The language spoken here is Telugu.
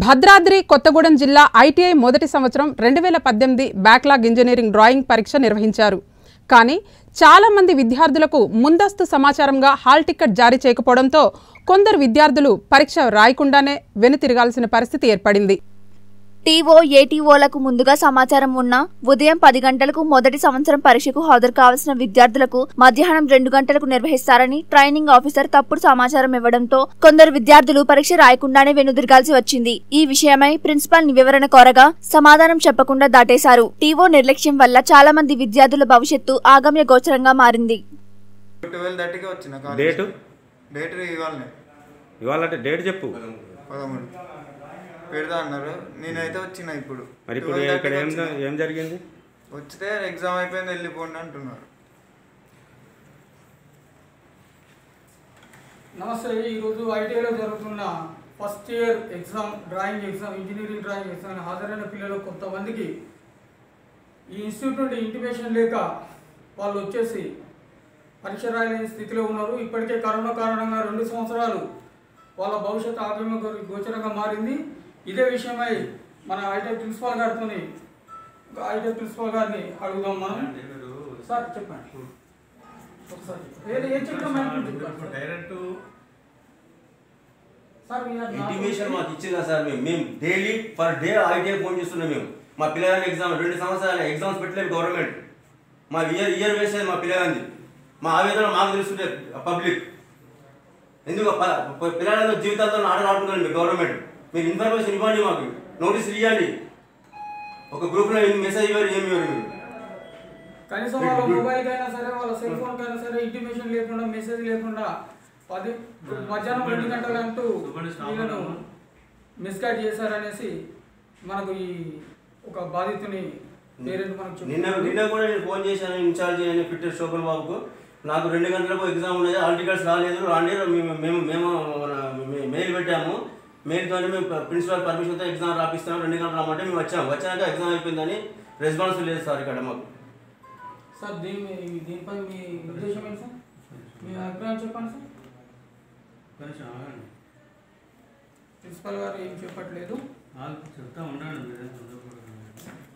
భద్రాద్రి కొత్తగూడెం జిల్లా ఐటీఐ మొదటి సంవత్సరం రెండు వేల పద్దెనిమిది బ్యాక్లాగ్ ఇంజనీరింగ్ డ్రాయింగ్ పరీక్ష నిర్వహించారు కానీ చాలా మంది విద్యార్థులకు ముందస్తు సమాచారంగా హాల్ టికెట్ జారీ చేయకపోవడంతో కొందరు విద్యార్థులు పరీక్ష రాయకుండానే వెనుతిరగాల్సిన పరిస్థితి ఏర్పడింది టీఓ ఏటీఓలకు ముందుగా సమాచారం ఉన్నా ఉదయం పది గంటలకు మొదటి సంవత్సరం పరీక్షకు హాజరు కావాల్సిన విద్యార్థులకు మధ్యాహ్నం రెండు గంటలకు నిర్వహిస్తారని ట్రైనింగ్ ఆఫీసర్ తప్పుడు సమాచారం ఇవ్వడంతో కొందరు విద్యార్థులు పరీక్ష రాయకుండానే వెనుదిరగాల్సి వచ్చింది ఈ విషయమై ప్రిన్సిపాల్ వివరణ కోరగా సమాధానం చెప్పకుండా దాటేశారు టీఓ నిర్లక్ష్యం వల్ల చాలా మంది విద్యార్థుల భవిష్యత్తు ఆగమ్య గోచరంగా మారింది ట్వెల్వ్ థర్టీకి వచ్చిన కాలేజ్ డేటు డేట్ ఇవ్వాలనే ఇవాళ అంటే డేట్ చెప్పు పదమూడు పెడతా అన్నారు నేనైతే వచ్చిన ఇప్పుడు మరి ఇప్పుడు 12:30 ఇక్కడ ఏం వచ్చిన. ఏం జరిగింది వచ్చితే ఎగ్జామ్ అయిపోయింది వెళ్ళిపోండి అంటున్నారు నమస్తే ఈరోజు ఐటీఐలో జరుగుతున్న first year exam drawing exam engineering drawing exam హాజరైన పిల్లలు కొంతమందికి ఈ ఇన్స్టిట్యూట్ నుండి ఇంటిమేషన్ లేక వాళ్ళు వచ్చేసి పరీక్ష రాయలేని స్థితిలో ఉన్నారు ఇప్పటికే కరోనా కారణంగా రెండు సంవత్సరాలు వాళ్ళ భవిష్యత్తు ఆగమ్య గో- గోచరంగా మారింది ఇదే విషయమై మన ఐటీ ప్రిన్సిపాల్ గారితో ఐటీ ప్రిన్సిపాల్ గారిని అడుగుదాం మనం సార్ చెప్పండి ఒకసారి చెప్పండి. ఏది- ఏం చెప్తాం చెప్పండి direct sir we are not- intimation మాకు ఇచ్చిందా సార్ మేము మేము daily per day ITI phone చేస్తున్నాం మేము మా పిల్లగాని ఎగ్జామ్ రెండు సంవత్సరాలు ఎగ్జామ్స్ పెట్టలేదు గవర్నమెంట్ మా ఇయర్ ఇయర్ వేసేది మా పిల్లగాంది మా ఆవేదన మాకు తెలుస్తుంటే పబ్లిక్ ఎందుకు ప- ప- పిల్లల జీవితాలతో ఆట ఆడుతున్నారు గవర్నమెంట్ మీరు ఇన్ఫర్మేషన్ ఇవ్వండి మాకు నోటీసులు ఇవ్వండి ఒక గ్రూప్లో మెసేజ్ ఇవ్వరు ఏమి ఇవ్వరు మీరు కనీసం వాళ్ళ మొబైల్ అయినా సరే వాళ్ళ సెల్ ఫోన్ కైనా సరే ఇంటిమేషన్ లేకుండా మెసేజ్ లేకుండా పది మధ్యాహ్నం రెండు గంటలు అంటూ వీళ్ళను మిస్గైడ్ చేశారనేసి మనకు ఈ ఒక బాధితుని పేరెంట్ మనకు నిన్న చెప్తున్నారు. నిన్న కూడా నేను ఫోన్ చేశాను ఇన్ఛార్జ్ అని ఫిట్టర్ శోభన్ బాబుకు నాకు రెండు గంటలకు ఎగ్జామ్ ఉన్నది హాల్ టికెట్స్ రాలేదు రాండి మేము మేము మేము మన మే- మెయిల్ పెట్టాము మెయిల్తో మేము ప్రిన్సిపల్ పర్మిషన్తో ఎగ్జామ్ రాపిస్తున్నాం రెండు గంటలు రమ్మంటే మేము వచ్చాము వచ్చాక ఎగ్జామ్ అయిపోయిందని రెస్పాన్స్ లేదు సార్ ఇక్కడ మాకు సార్ దీని దీనిపై మీ ఉద్దేశం ఏంటి సార్ మీ అభిప్రాయం చెప్పండి సార్ ప్రిన్సిపల్ గారు ఏం చెప్పట్లేదు చెప్తా ఉండండి మీరేం తొందరపడకండి.